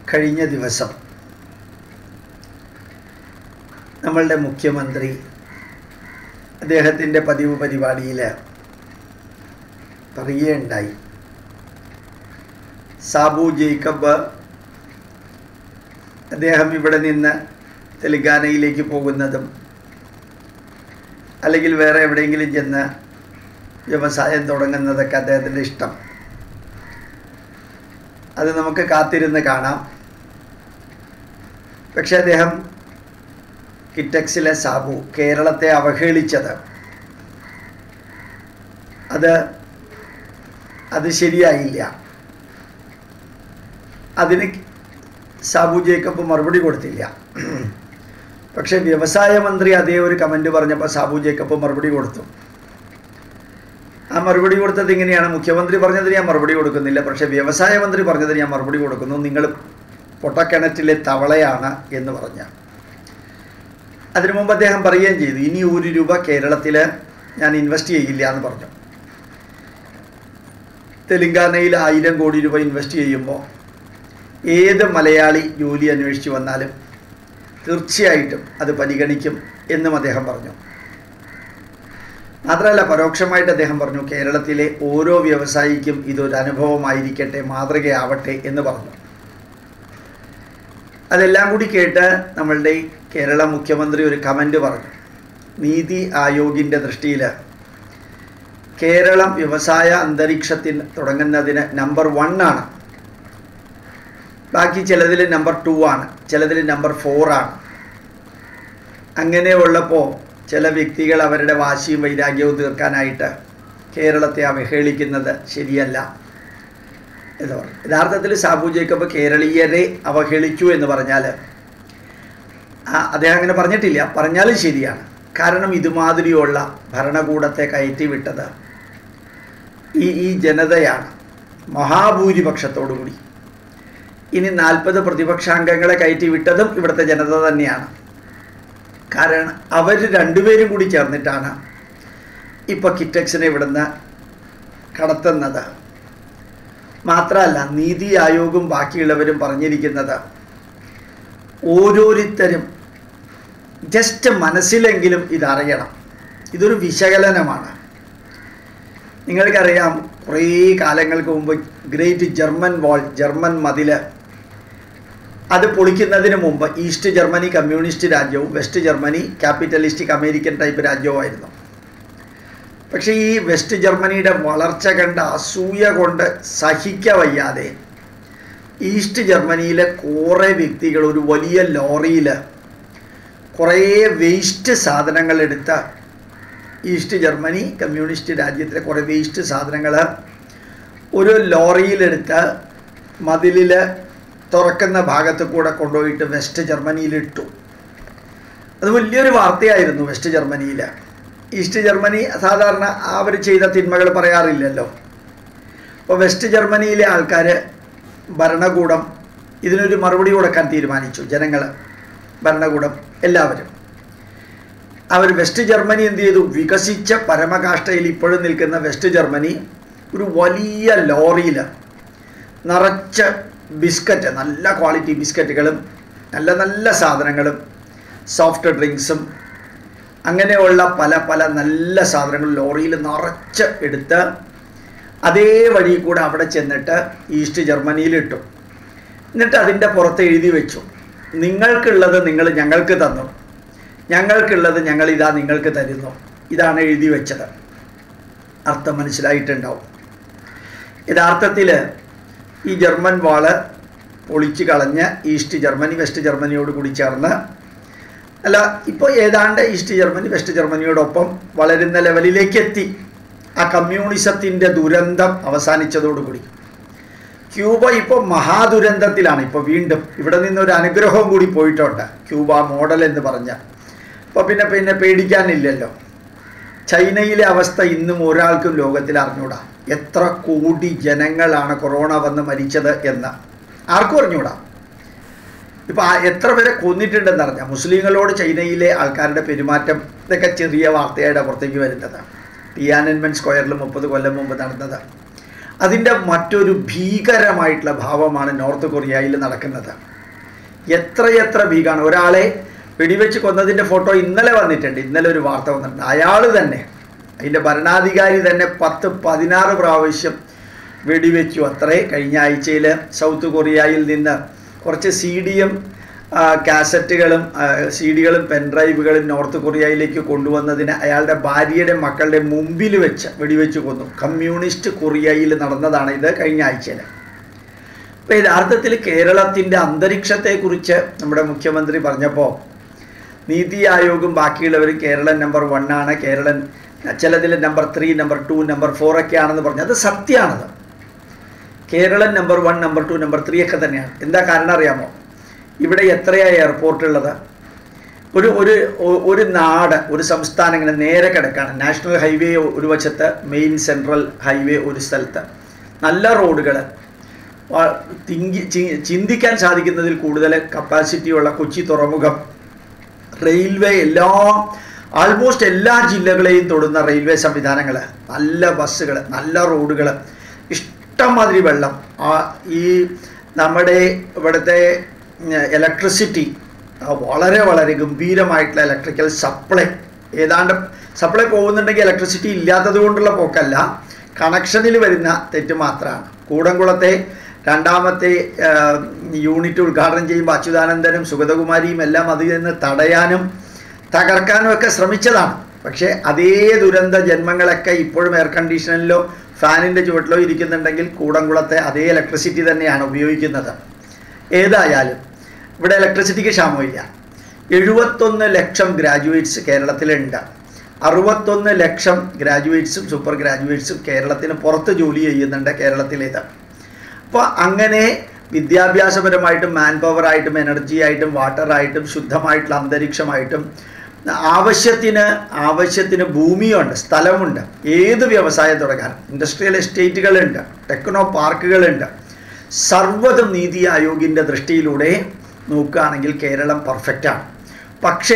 കഴിഞ്ഞ ദിവസം നമ്മളുടെ മുഖ്യമന്ത്രി അദ്ദേഹത്തിൻ്റെ പതിവ് പരിപാടിയിൽ പറയുകയുണ്ടായി സാബു ജേക്കബ് അദ്ദേഹം ഇവിടെ നിന്ന് തെലങ്കാനയിലേക്ക് പോകുന്നതും അല്ലെങ്കിൽ വേറെ എവിടെയെങ്കിലും ചെന്ന് വ്യവസായം തുടങ്ങുന്നതൊക്കെ അദ്ദേഹത്തിൻ്റെ ഇഷ്ടം അത് നമുക്ക് കാത്തിരുന്ന് കാണാം പക്ഷെ അദ്ദേഹം കിറ്റക്സിലെ സാബു കേരളത്തെ അവഹേളിച്ചത് അത് അത് ശരിയായില്ല അതിന് സാബു ജേക്കബ് മറുപടി കൊടുത്തില്ല പക്ഷെ വ്യവസായ മന്ത്രി അതേ ഒരു കമൻറ്റ് പറഞ്ഞപ്പോൾ സാബു ജേക്കബ് മറുപടി കൊടുത്തു ആ മറുപടി കൊടുത്തത് ഇങ്ങനെയാണ് മുഖ്യമന്ത്രി പറഞ്ഞതിന് ഞാൻ മറുപടി കൊടുക്കുന്നില്ല പക്ഷേ വ്യവസായ മന്ത്രി പറഞ്ഞതിന് ഞാൻ മറുപടി കൊടുക്കുന്നു നിങ്ങൾ പൊട്ടക്കിണറ്റിലെ തവളയാണ് എന്ന് പറഞ്ഞ അതിനു മുമ്പ് അദ്ദേഹം പറയുകയും ചെയ്തു ഇനി ഒരു രൂപ കേരളത്തിൽ ഞാൻ ഇൻവെസ്റ്റ് ചെയ്യില്ല എന്ന് പറഞ്ഞു തെലങ്കാനയിൽ ആയിരം കോടി രൂപ ഇൻവെസ്റ്റ് ചെയ്യുമ്പോൾ ഏത് മലയാളി ജോലി അന്വേഷിച്ച് വന്നാലും തീർച്ചയായിട്ടും അത് പരിഗണിക്കും എന്നും അദ്ദേഹം പറഞ്ഞു മാത്രമല്ല പരോക്ഷമായിട്ട് അദ്ദേഹം പറഞ്ഞു കേരളത്തിലെ ഓരോ വ്യവസായിക്കും ഇതൊരു അനുഭവമായിരിക്കട്ടെ മാതൃകയാവട്ടെ എന്ന് പറഞ്ഞു അതെല്ലാം കൂടി കേട്ട് നമ്മളുടെ കേരള മുഖ്യമന്ത്രി ഒരു കമൻ്റ് പറഞ്ഞു നീതി ആയോഗിൻ്റെ ദൃഷ്ടിയിൽ കേരളം വ്യവസായ അന്തരീക്ഷത്തിൽ തുടങ്ങുന്നതിന് നമ്പർ വൺ ആണ് ബാക്കി ചിലതിൽ നമ്പർ ടു ആണ് ചിലതിൽ നമ്പർ ഫോർ ആണ് അങ്ങനെ ഉള്ളപ്പോൾ ചില വ്യക്തികൾ അവരുടെ വാശിയും വൈരാഗ്യവും തീർക്കാനായിട്ട് കേരളത്തെ അവഹേളിക്കുന്നത് ശരിയല്ല എന്ന് പറഞ്ഞു യഥാർത്ഥത്തിൽ സാബു ജേക്കബ് കേരളീയരെ അവഹേളിച്ചു എന്ന് പറഞ്ഞാൽ അദ്ദേഹം അങ്ങനെ പറഞ്ഞിട്ടില്ല പറഞ്ഞാലും ശരിയാണ് കാരണം ഇതുമാതിരിയുള്ള ഭരണകൂടത്തെ കയറ്റി വിട്ടത് ഈ ഈ ജനതയാണ് മഹാഭൂരിപക്ഷത്തോടു കൂടി ഇനി നാൽപ്പത് പ്രതിപക്ഷാംഗങ്ങളെ കയറ്റി വിട്ടതും ഇവിടുത്തെ ജനത തന്നെയാണ് കാരണം അവർ രണ്ടുപേരും കൂടി ചേർന്നിട്ടാണ് ഇപ്പോൾ കിറ്റക്സിനെ ഇവിടുന്ന് കടത്തുന്നത് മാത്രമല്ല നീതി ആയോഗും ബാക്കിയുള്ളവരും പറഞ്ഞിരിക്കുന്നത് ഓരോരുത്തരും ജസ്റ്റ് മനസ്സിലെങ്കിലും ഇതറിയണം ഇതൊരു വിശകലനമാണ് നിങ്ങൾക്കറിയാം കുറേ കാലങ്ങൾക്ക് മുമ്പ് ഗ്രേറ്റ് ജർമ്മൻ വാൾ ജർമ്മൻ മതില് അത് പൊളിക്കുന്നതിന് മുമ്പ് ഈസ്റ്റ് ജർമ്മനി കമ്മ്യൂണിസ്റ്റ് രാജ്യവും west Germany capitalistic American type രാജ്യവുമായിരുന്നു പക്ഷേ ഈ വെസ്റ്റ് ജർമ്മനിയുടെ വളർച്ച കണ്ട അസൂയ കൊണ്ട് സഹിക്ക വയ്യാതെ ഈസ്റ്റ് ജർമ്മനിയിലെ കുറേ വ്യക്തികൾ ഒരു വലിയ ലോറിയിൽ കുറേ വേസ്റ്റ് സാധനങ്ങൾ എടുത്ത് ഈസ്റ്റ് ജർമ്മനി കമ്മ്യൂണിസ്റ്റ് രാജ്യത്തിലെ കുറേ വേസ്റ്റ് സാധനങ്ങൾ ഒരു ലോറിയിലെടുത്ത് മതിലിൽ തുറക്കുന്ന ഭാഗത്ത് കൂടെ കൊണ്ടുപോയിട്ട് വെസ്റ്റ് ജർമ്മനിയിലിട്ടു അത് വലിയൊരു വാർത്തയായിരുന്നു വെസ്റ്റ് ജർമ്മനിയിൽ ഈസ്റ്റ് ജർമ്മനി സാധാരണ അവർ ചെയ്ത തിന്മകൾ പറയാറില്ലല്ലോ അപ്പോൾ വെസ്റ്റ് ജർമ്മനിയിലെ ആൾക്കാർ ഭരണകൂടം ഇതിനൊരു മറുപടി കൊടുക്കാൻ തീരുമാനിച്ചു ജനങ്ങൾ ഭരണകൂടം എല്ലാവരും അവർ വെസ്റ്റ് ജർമ്മനി എന്ത് ചെയ്തു വികസിച്ച പരമകാഷ്ഠയിൽ ഇപ്പോഴും നിൽക്കുന്ന വെസ്റ്റ് ജർമ്മനി ഒരു വലിയ ലോറിയിൽ നിറച്ച് ബിസ്ക്കറ്റ് നല്ല ക്വാളിറ്റി ബിസ്ക്കറ്റുകളും നല്ല നല്ല സാധനങ്ങളും സോഫ്റ്റ് ഡ്രിങ്ക്സും അങ്ങനെയുള്ള പല പല നല്ല സാധനങ്ങൾ ലോറിയിൽ നിറച്ച് എടുത്ത് അതേ വഴി കൂടെ അവിടെ ചെന്നിട്ട് ഈസ്റ്റ് ജർമ്മനിയിലിട്ടു എന്നിട്ട് അതിൻ്റെ പുറത്ത് എഴുതി വെച്ചു നിങ്ങൾക്കുള്ളത് നിങ്ങൾ ഞങ്ങൾക്ക് തന്നു ഞങ്ങൾക്കുള്ളത് ഞങ്ങൾ ഇതാ നിങ്ങൾക്ക് തരുന്നു ഇതാണ് എഴുതി വെച്ചത് അർത്ഥം മനസ്സിലായിട്ടുണ്ടാവും യഥാർത്ഥത്തിൽ ഈ ജർമ്മൻ വാള് പൊളിച്ച് കളഞ്ഞ് ഈസ്റ്റ് ജർമ്മനി വെസ്റ്റ് ജർമ്മനിയോട് കൂടി ചേർന്ന് അല്ല ഇപ്പോൾ ഏതാണ്ട് ഈസ്റ്റ് ജർമ്മനി വെസ്റ്റ് ജർമ്മനിയോടൊപ്പം വളരുന്ന ലെവലിലേക്ക് എത്തി ആ കമ്മ്യൂണിസത്തിൻ്റെ ദുരന്തം അവസാനിച്ചതോടുകൂടി ക്യൂബ ഇപ്പോൾ മഹാദുരന്തത്തിലാണ് ഇപ്പോൾ വീണ്ടും ഇവിടെ നിന്നൊരു അനുഗ്രഹവും കൂടി പോയിട്ടുണ്ട് ക്യൂബ മോഡൽ എന്ന് പറഞ്ഞ അപ്പോൾ പിന്നെ പിന്നെ പേടിക്കാനില്ലല്ലോ ചൈനയിലെ അവസ്ഥ ഇന്നും ഒരാൾക്കും ലോകത്തിൽ അറിഞ്ഞൂടാ എത്ര കോടി ജനങ്ങളാണ് കൊറോണ വന്ന് മരിച്ചത് എന്ന് ആർക്കും അറിഞ്ഞൂടാ ഇപ്പോൾ എത്ര പേരെ കൊന്നിട്ടുണ്ടെന്ന് അറിഞ്ഞാൽ മുസ്ലിങ്ങളോട് ചൈനയിലെ ആൾക്കാരുടെ പെരുമാറ്റം ഇതൊക്കെ ചെറിയ വാർത്തയായിട്ട് പുറത്തേക്ക് വരുന്നത് ടിയാനൻമെൻ സ്ക്വയറിൽ മുപ്പത് കൊല്ലം മുമ്പ് നടന്നത് അതിൻ്റെ മറ്റൊരു ഭീകരമായിട്ടുള്ള ഭാവമാണ് നോർത്ത് കൊറിയയിൽ നടക്കുന്നത് എത്രയെത്ര ഭീകരമാണ് ഒരാളെ വെടിവെച്ച് കൊന്നതിൻ്റെ ഫോട്ടോ ഇന്നലെ വന്നിട്ടുണ്ട് ഇന്നലെ ഒരു വാർത്ത വന്നിട്ടുണ്ട് അയാൾ തന്നെ അതിൻ്റെ ഭരണാധികാരി തന്നെ പത്ത് പതിനാറ് പ്രാവശ്യം വെടിവെച്ചു അത്രേ കഴിഞ്ഞ ആഴ്ചയിൽ സൗത്ത് കൊറിയയിൽ നിന്ന് കുറച്ച് സി ഡിയും കാസറ്റുകളും സി ഡികളും പെൻഡ്രൈവുകളും നോർത്ത് കൊറിയയിലേക്ക് കൊണ്ടുവന്നതിന് അയാളുടെ ഭാര്യയുടെ മക്കളുടെ മുമ്പിൽ വെച്ച് വെടിവെച്ച് കൊന്നു കമ്മ്യൂണിസ്റ്റ് കൊറിയയിൽ നടന്നതാണ് ഇത് കഴിഞ്ഞ ആഴ്ചയിൽ അപ്പോൾ യഥാർത്ഥത്തിൽ കേരളത്തിൻ്റെ അന്തരീക്ഷത്തെക്കുറിച്ച് നമ്മുടെ മുഖ്യമന്ത്രി പറഞ്ഞപ്പോൾ നീതി ആയോഗും ബാക്കിയുള്ളവരും കേരളം നമ്പർ വൺ ആണ് കേരളം ചിലതിൽ number three number two number four ഒക്കെ ആണെന്ന് പറഞ്ഞു അത് സത്യമാണത് Kerala number one number two number three ഒക്കെ തന്നെയാണ് എന്താ കാരണം അറിയാമോ ഇവിടെ എത്രയാണ് എയർപോർട്ട് ഉള്ളത് ഒരു ഒരു ഒരു നാട് ഒരു സംസ്ഥാനം ഇങ്ങനെ നേരെ കിടക്കാണ് നാഷണൽ ഹൈവേ ഒരു വശത്ത് മെയിൻ സെൻട്രൽ ഹൈവേ ഒരു സ്ഥലത്ത് നല്ല റോഡുകൾ തിങ്കി ചിന്തിക്കാൻ സാധിക്കുന്നതിൽ കൂടുതൽ കപ്പാസിറ്റിയുള്ള കൊച്ചി തുറമുഖം റെയിൽവേ എല്ലാ ആൾമോസ്റ്റ് എല്ലാ ജില്ലകളെയും തൊടുന്ന റെയിൽവേ സംവിധാനങ്ങൾ നല്ല ബസ്സുകൾ നല്ല റോഡുകൾ ഇഷ്ടംമാതിരി വെള്ളം ആ ഈ നമ്മുടെ ഇവിടുത്തെ ഇലക്ട്രിസിറ്റി വളരെ വളരെ ഗംഭീരമായിട്ടുള്ള ഇലക്ട്രിക്കൽ സപ്ലൈ ഏതാണ്ട് സപ്ലൈ പോകുന്നുണ്ടെങ്കിൽ ഇലക്ട്രിസിറ്റി ഇല്ലാത്തത് കൊണ്ടുള്ള പോക്കല്ല കണക്ഷനിൽ വരുന്ന തെറ്റ് മാത്രമാണ് കൂടംകുളത്തെ രണ്ടാമത്തെ യൂണിറ്റ് ഉദ്ഘാടനം ചെയ്യുമ്പോൾ അച്യുതാനന്ദനും സുഗതകുമാരിയും എല്ലാം അതിൽ നിന്ന് തടയാനും തകർക്കാനും ഒക്കെ ശ്രമിച്ചതാണ് പക്ഷേ അതേ ദുരന്ത ജന്മങ്ങളൊക്കെ ഇപ്പോഴും എയർ കണ്ടീഷനിലോ ഫാനിൻ്റെ ചുവട്ടിലോ ഇരിക്കുന്നുണ്ടെങ്കിൽ കൂടംകുളത്തെ അതേ ഇലക്ട്രിസിറ്റി തന്നെയാണ് ഉപയോഗിക്കുന്നത് ഏതായാലും ഇവിടെ ഇലക്ട്രിസിറ്റിക്ക് ക്ഷാമമില്ല എഴുപത്തൊന്ന് ലക്ഷം ഗ്രാജുവേറ്റ്സ് കേരളത്തിലുണ്ട് അറുപത്തൊന്ന് ലക്ഷം ഗ്രാജുവേറ്റ്സും സൂപ്പർ ഗ്രാജുവേറ്റ്സും കേരളത്തിന് പുറത്ത് ജോലി ചെയ്യുന്നുണ്ട് കേരളത്തിലേത് അപ്പോൾ അങ്ങനെ വിദ്യാഭ്യാസപരമായിട്ടും മാൻ പവറായിട്ടും എനർജി ആയിട്ടും വാട്ടറായിട്ടും ശുദ്ധമായിട്ടുള്ള അന്തരീക്ഷമായിട്ടും ആവശ്യത്തിന് ആവശ്യത്തിന് ഭൂമിയുണ്ട് സ്ഥലമുണ്ട് ഏത് വ്യവസായം തുടങ്ങാൻ ഇൻഡസ്ട്രിയൽ എസ്റ്റേറ്റുകളുണ്ട് ടെക്നോ പാർക്കുകളുണ്ട് സർവ്വതും നീതി ആയോഗിൻ്റെ ദൃഷ്ടിയിലൂടെ നോക്കുകയാണെങ്കിൽ കേരളം പെർഫെക്റ്റാണ് പക്ഷേ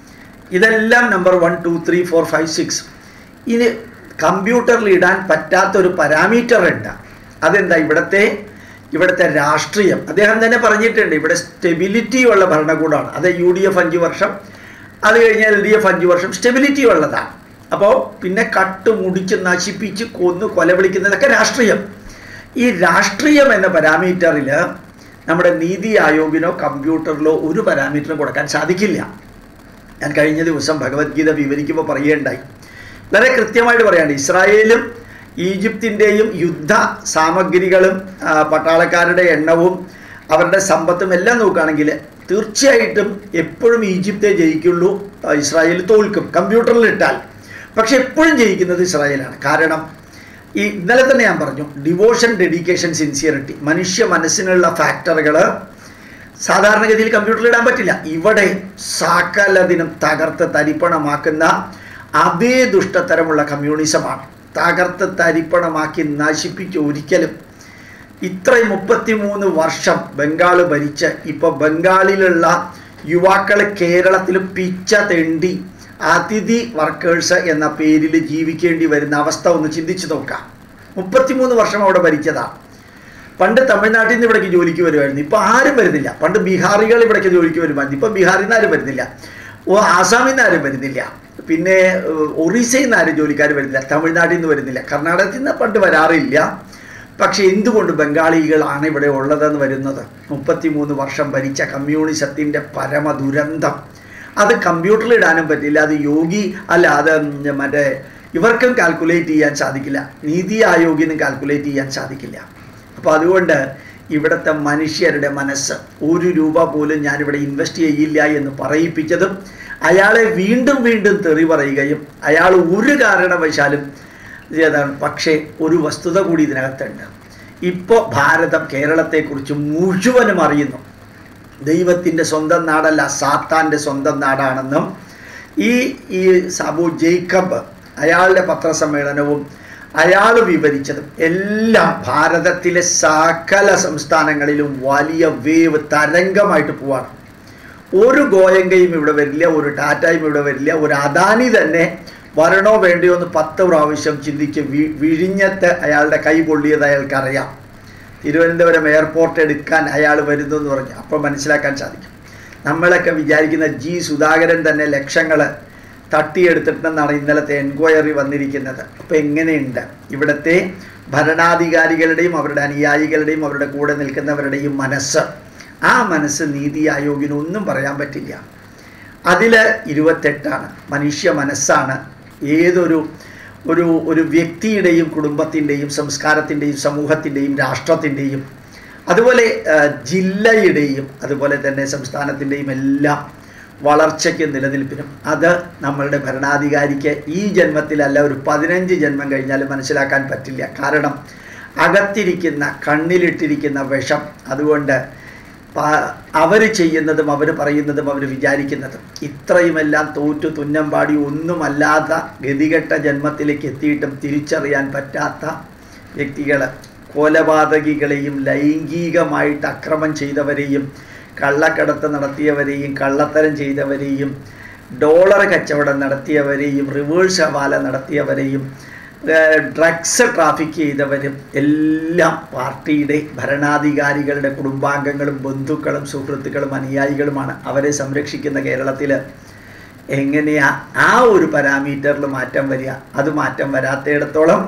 ഇതെല്ലാം number one two three four five six ഇനി കമ്പ്യൂട്ടറിൽ ഇടാൻ പറ്റാത്തൊരു പാരാമീറ്റർ ഉണ്ട് അതെന്താ ഇവിടുത്തെ ഇവിടുത്തെ രാഷ്ട്രീയം അദ്ദേഹം തന്നെ പറഞ്ഞിട്ടുണ്ട് ഇവിടെ സ്റ്റെബിലിറ്റി ഉള്ള ഭരണകൂടമാണ് അത് യു ഡി എഫ് അഞ്ച് വർഷം അത് കഴിഞ്ഞാൽ എൽ ഡി എഫ് അഞ്ച് വർഷം സ്റ്റെബിലിറ്റി ഉള്ളതാണ് അപ്പോൾ പിന്നെ കട്ട് മുടിച്ച് നശിപ്പിച്ച് കൊന്ന് കൊലവിളിക്കുന്നതൊക്കെ രാഷ്ട്രീയം ഈ രാഷ്ട്രീയം എന്ന പാരാമീറ്ററിൽ നമ്മുടെ നീതി ആയോഗിനോ കമ്പ്യൂട്ടറിലോ ഒരു പാരാമീറ്ററും കൊടുക്കാൻ സാധിക്കില്ല ഞാൻ കഴിഞ്ഞ ദിവസം ഭഗവത്ഗീത വിവരിക്കുമ്പോൾ പറയുകയുണ്ടായി വളരെ കൃത്യമായിട്ട് പറയാണ് ഇസ്രായേലും ഈജിപ്തിൻ്റെയും യുദ്ധ സാമഗ്രികളും പട്ടാളക്കാരുടെ എണ്ണവും അവരുടെ സമ്പത്തും എല്ലാം നോക്കുകയാണെങ്കിൽ തീർച്ചയായിട്ടും എപ്പോഴും ഈജിപ്തേ ജയിക്കുള്ളൂ ഇസ്രായേൽ തോൽക്കും കമ്പ്യൂട്ടറിൽ ഇട്ടാൽ പക്ഷെ എപ്പോഴും ജയിക്കുന്നത് ഇസ്രായേലാണ് കാരണം ഈ ഇന്നലെ തന്നെ ഞാൻ പറഞ്ഞു ഡിവോഷൻ ഡെഡിക്കേഷൻ സിൻസിയറിറ്റി മനുഷ്യ മനസ്സിനുള്ള ഫാക്ടറുകൾ സാധാരണഗതിയിൽ കമ്പ്യൂട്ടറിൽ ഇടാൻ പറ്റില്ല ഇവിടെ സകലതിനും തകർത്ത് തരിപ്പണമാക്കുന്ന അതേ ദുഷ്ടതരമുള്ള കമ്മ്യൂണിസമാണ് തകർത്ത് തരിപ്പണമാക്കി നശിപ്പിച്ച് ഒരിക്കലും ഇത്രയും മുപ്പത്തിമൂന്ന് വർഷം ബംഗാൾ ഭരിച്ച് ഇപ്പോൾ ബംഗാളിലുള്ള യുവാക്കൾ കേരളത്തിൽ പിച്ച തെണ്ടി അതിഥി വർക്കേഴ്സ് എന്ന പേരിൽ ജീവിക്കേണ്ടി വരുന്ന അവസ്ഥ ഒന്ന് ചിന്തിച്ചു നോക്കാം മുപ്പത്തിമൂന്ന് വർഷം അവിടെ ഭരിച്ചതാണ് പണ്ട് തമിഴ്നാട്ടിൽ നിന്ന് ഇവിടേക്ക് ജോലിക്ക് വരുമായിരുന്നു ഇപ്പോൾ ആരും വരുന്നില്ല പണ്ട് ബീഹാറികൾ ഇവിടേക്ക് ജോലിക്ക് വരുമായിരുന്നു ഇപ്പോൾ ബീഹാറിൽ നിന്ന് ആരും വരുന്നില്ല ഓ ആസാമിൽ നിന്ന് ആരും വരുന്നില്ല പിന്നെ ഒറീസയിൽ നിന്ന് ആരും ജോലിക്കാർ വരുന്നില്ല തമിഴ്നാട്ടിൽ നിന്ന് വരുന്നില്ല കർണാടകത്തിൽ നിന്ന് പണ്ട് വരാറില്ല പക്ഷെ എന്തുകൊണ്ട് ബംഗാളികളാണ് ഇവിടെ ഉള്ളതെന്ന് വരുന്നത് മുപ്പത്തിമൂന്ന് വർഷം ഭരിച്ച കമ്മ്യൂണിസത്തിൻ്റെ പരമ ദുരന്തം അത് കമ്പ്യൂട്ടറിൽ ഇടാനും പറ്റില്ല അത് യോഗി അല്ല അത് മറ്റേ ഇവർക്കും കാൽക്കുലേറ്റ് ചെയ്യാൻ സാധിക്കില്ല നീതി ആയോഗിനും കാൽക്കുലേറ്റ് ചെയ്യാൻ സാധിക്കില്ല അപ്പോൾ അതുകൊണ്ട് ഇവിടുത്തെ മനുഷ്യരുടെ മനസ്സ് ഒരു രൂപ പോലും ഞാനിവിടെ ഇൻവെസ്റ്റ് ചെയ്യില്ല എന്ന് പറയിപ്പിച്ചതും അയാളെ വീണ്ടും വീണ്ടും തെറി പറയുകയും അയാൾ ഒരു കാരണവശാലും ചെയ്താണ് പക്ഷേ ഒരു വസ്തുത കൂടി ഇതിനകത്തുണ്ട് ഇപ്പോൾ ഭാരതം കേരളത്തെക്കുറിച്ച് മുഴുവനും അറിയുന്നു ദൈവത്തിൻ്റെ സ്വന്തം നാടല്ല സാത്താൻ്റെ സ്വന്തം നാടാണെന്നും ഈ ഈ സാബു ജേക്കബ് അയാളുടെ പത്രസമ്മേളനവും അയാൾ വിവരിച്ചതും എല്ലാം ഭാരതത്തിലെ സകല സംസ്ഥാനങ്ങളിലും വലിയ വേവ് തരംഗമായിട്ട് പോവാണ് ഒരു ഗോയങ്കയും ഇവിടെ വരില്ല ഒരു ടാറ്റയും ഇവിടെ വരില്ല ഒരു അദാനി തന്നെ വരണോ വേണ്ടിയോ എന്ന് പത്ത് പ്രാവശ്യം ചിന്തിച്ച് വി വിഴിഞ്ഞത്ത് അയാളുടെ കൈ പൊള്ളിയത് അയാൾക്കറിയാം തിരുവനന്തപുരം എയർപോർട്ട് എടുക്കാൻ അയാൾ വരുന്നു എന്ന് പറഞ്ഞു അപ്പോൾ മനസ്സിലാക്കാൻ സാധിക്കും നമ്മളൊക്കെ വിചാരിക്കുന്ന ജി സുധാകരൻ തന്നെ ലക്ഷങ്ങൾ തട്ടിയെടുത്തിട്ടെന്നാണ് ഇന്നലത്തെ എൻക്വയറി വന്നിരിക്കുന്നത് അപ്പോൾ എങ്ങനെയുണ്ട് ഇവിടുത്തെ ഭരണാധികാരികളുടെയും അവരുടെ അനുയായികളുടെയും അവരുടെ കൂടെ നിൽക്കുന്നവരുടെയും മനസ്സ് ആ മനസ്സ് നീതി ആയോഗിന് ഒന്നും പറയാൻ പറ്റില്ല അതിൽ ഇരുപത്തെട്ടാണ് മനുഷ്യ മനസ്സാണ് ഏതൊരു ഒരു ഒരു വ്യക്തിയുടെയും കുടുംബത്തിൻ്റെയും സംസ്കാരത്തിൻ്റെയും സമൂഹത്തിൻ്റെയും രാഷ്ട്രത്തിൻ്റെയും അതുപോലെ ആ, ജില്ലയുടെയും അതുപോലെ തന്നെ സംസ്ഥാനത്തിൻ്റെയും എല്ലാം വളർച്ചയ്ക്കും നിലനിൽപ്പിനും അത് നമ്മളുടെ ഭരണാധികാരിക്ക് ഈ ജന്മത്തിലല്ല ഒരു പതിനഞ്ച് ജന്മം കഴിഞ്ഞാൽ മനസ്സിലാക്കാൻ പറ്റില്ല കാരണം അകത്തിരിക്കുന്ന കണ്ണിലിട്ടിരിക്കുന്ന വിഷം അതുകൊണ്ട് അവർ ചെയ്യുന്നതും അവർ പറയുന്നതും അവർ വിചാരിക്കുന്നതും ഇത്രയുമെല്ലാം തോറ്റു തുന്നം പാടി ഒന്നുമല്ലാത്ത ഗതികെട്ട ജന്മത്തിലേക്ക് എത്തിയിട്ടും തിരിച്ചറിയാൻ പറ്റാത്ത വ്യക്തികൾ കൊലപാതകികളെയും ലൈംഗികമായിട്ട് അക്രമം ചെയ്തവരെയും കള്ളക്കടത്ത് നടത്തിയവരെയും കള്ളത്തരം ചെയ്തവരെയും ഡോളർ കച്ചവടം നടത്തിയവരെയും റിവേഴ്സ് ഹവാല നടത്തിയവരെയും ഡ്രഗ്സ് ട്രാഫിക് ചെയ്തവരും എല്ലാം പാർട്ടിയുടെ ഭരണാധികാരികളുടെ കുടുംബാംഗങ്ങളും ബന്ധുക്കളും സുഹൃത്തുക്കളും അനുയായികളുമാണ് അവരെ സംരക്ഷിക്കുന്ന കേരളത്തിൽ എങ്ങനെയാ ആ ഒരു പാരാമീറ്ററിൽ മാറ്റം വരിക അത് മാറ്റം വരാത്തയിടത്തോളം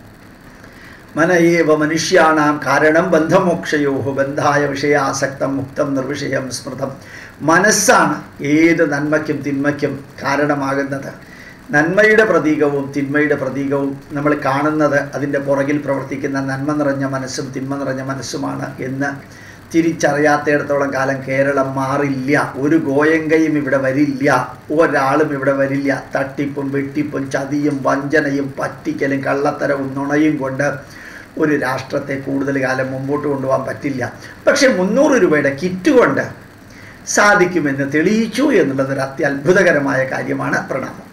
മനയേവ മനുഷ്യാണാം കാരണം ബന്ധമോക്ഷയോഹു ബന്ധായ വിഷയാസക്തം മുക്തം നിർവിഷയം സ്മൃതം മനസ്സാണ് ഏത് നന്മയ്ക്കും തിന്മയ്ക്കും കാരണമാകുന്നത് നന്മയുടെ പ്രതീകവും തിന്മയുടെ പ്രതീകവും നമ്മൾ കാണുന്നത് അതിൻ്റെ പുറകിൽ പ്രവർത്തിക്കുന്ന നന്മ നിറഞ്ഞ മനസ്സും തിന്മ നിറഞ്ഞ മനസ്സുമാണ് എന്ന് തിരിച്ചറിയാത്തിടത്തോളം കാലം കേരളം മാറില്ല ഒരു ഗോയങ്കയും ഇവിടെ വരില്ല ഒരാളും ഇവിടെ വരില്ല തട്ടിപ്പും വെട്ടിപ്പും ചതിയും വഞ്ചനയും പറ്റിക്കലും കള്ളത്തരവും നുണയും കൊണ്ട് ഒരു രാഷ്ട്രത്തെ കൂടുതൽ കാലം മുമ്പോട്ട് കൊണ്ടുപോകാൻ പറ്റില്ല പക്ഷേ മുന്നൂറ് രൂപയുടെ കിറ്റ് കൊണ്ട് സാധിക്കുമെന്ന് തെളിയിച്ചു എന്നുള്ളത് ഒരു അത്യത്ഭുതകരമായ കാര്യമാണ് പ്രണാമം